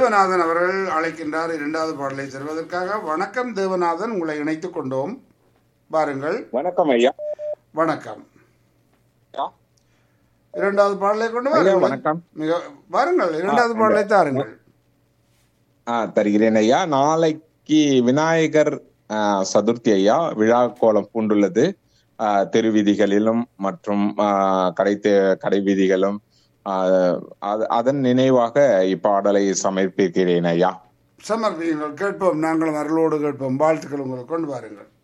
தேவநாதன் அவர்கள் அழைக்கின்றார் இரண்டாவது பாடலை செல்வதற்காக வணக்கம் தேவநாதன் உங்களை இணைத்துக் கொண்டோம் பாருங்கள் வணக்கம் ஐயா வணக்கம் இரண்டாவது பாடலை கொண்டு ஐயா வாருங்கள் வணக்கம் மிக வாருங்கள் இரண்டாவது பாடலை தாருங்கள் ஆ தருகிறேன் ஐயா நாளைக்கு விநாயகர் ஆ, சதுர்த்தி ஐயா விழா கோலம் பூண்டுள்ளது ஆ, தெரு வீதிகளிலும் மற்றும் ஆ, கடை தெ- கடை வீதிகளும் ஆ, அது- அதன் நினைவாக இப்பாடலை சமர்ப்பிக்கிறேன் ஐயா சமர்ப்பியுங்கள் கேட்போம் நாங்களும் அருளோடு கேட்போம் வாழ்த்துக்கள் உங்களுக்கு கொண்டு வாருங்கள்